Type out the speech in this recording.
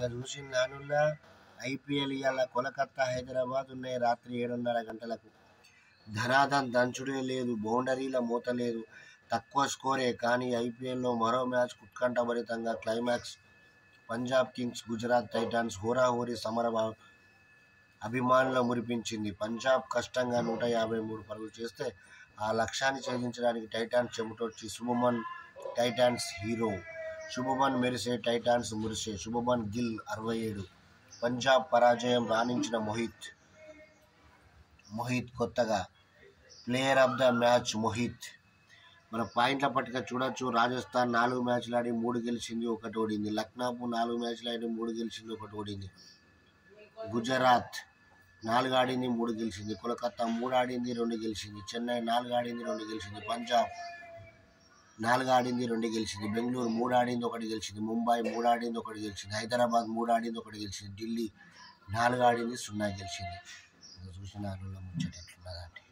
ఇక చూసి నానున్నా ఐపీఎల్ ఇవాళ కోలకత్తా హైదరాబాద్ ఉన్నాయి రాత్రి ఏడున్నర గంటలకు ధనాధన్ దంచుడే లేదు బౌండరీల మూత లేదు తక్కువ స్కోరే కానీ ఐపీఎల్లో మరో మ్యాచ్ ఉత్కంఠభరితంగా climax Punjab Kings Gujarat Titans హోరాహోరీ సమర అభిమానుల మురిపించింది పంజాబ్ కష్టంగా నూట యాభై మూడు పరుగులు చేస్తే ఆ లక్ష్యాన్ని ఛేదించడానికి టైటాన్స్ చెమటొచ్చి శుభమన్ టైటాన్స్ హీరో శుభమన్ మెరిసే టైటాన్స్ మురిసే శుభమన్ గిల్ అరవై ఏడు పంజాబ్ పరాజయం రాణించిన మోహిత్ మోహిత్ కొత్తగా player of the match Mohit మన పాయింట్ల పట్టిక చూడొచ్చు రాజస్థాన్ నాలుగు మ్యాచ్లు ఆడి మూడు గెలిచింది ఒకటి ఓడింది లక్నాపు నాలుగు మ్యాచ్లు ఆడి మూడు గెలిచింది ఒకటి ఓడింది గుజరాత్ నాలుగు ఆడింది మూడు గెలిచింది కోలకత్తా మూడు ఆడింది రెండు గెలిచింది చెన్నై నాలుగు ఆడింది రెండు గెలిచింది పంజాబ్ నాలుగు ఆడింది రెండు గెలిచింది బెంగళూరు మూడు ఆడింది ఒకటి గెలిచింది ముంబై మూడు ఆడింది ఒకటి గెలిచింది హైదరాబాద్ మూడు ఆడింది ఒకటి గెలిచింది ఢిల్లీ నాలుగు ఆడింది సున్నా గెలిచింది చూసిన ముచ్చట ఎట్లున్నదంటే